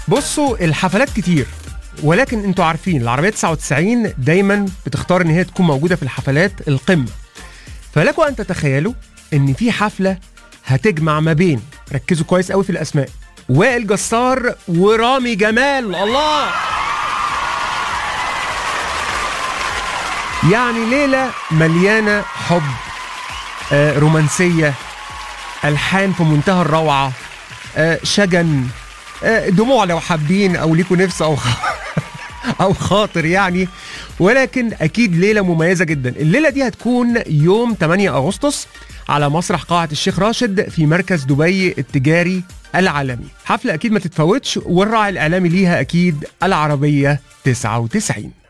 بصوا الحفلات كتير ولكن انتوا عارفين العربية 99 دايما بتختار ان هي تكون موجودة في الحفلات القمة فلكم ان تتخيلوا ان في حفلة هتجمع ما بين ركزوا كويس قوي في الاسماء وائل جسار ورامي جمال الله يعني ليلة مليانة حب آه، رومانسية ألحان في منتهى الروعة آه، شجن آه، دموع لو حابين أو ليكوا نفس أو خ- أو خاطر يعني ولكن أكيد ليلة مميزة جدا الليلة دي هتكون يوم 8 أغسطس على مسرح قاعة الشيخ راشد في مركز دبي التجاري العالمي حفلة أكيد ما تتفوتش والراعي الإعلامي ليها أكيد العربية 99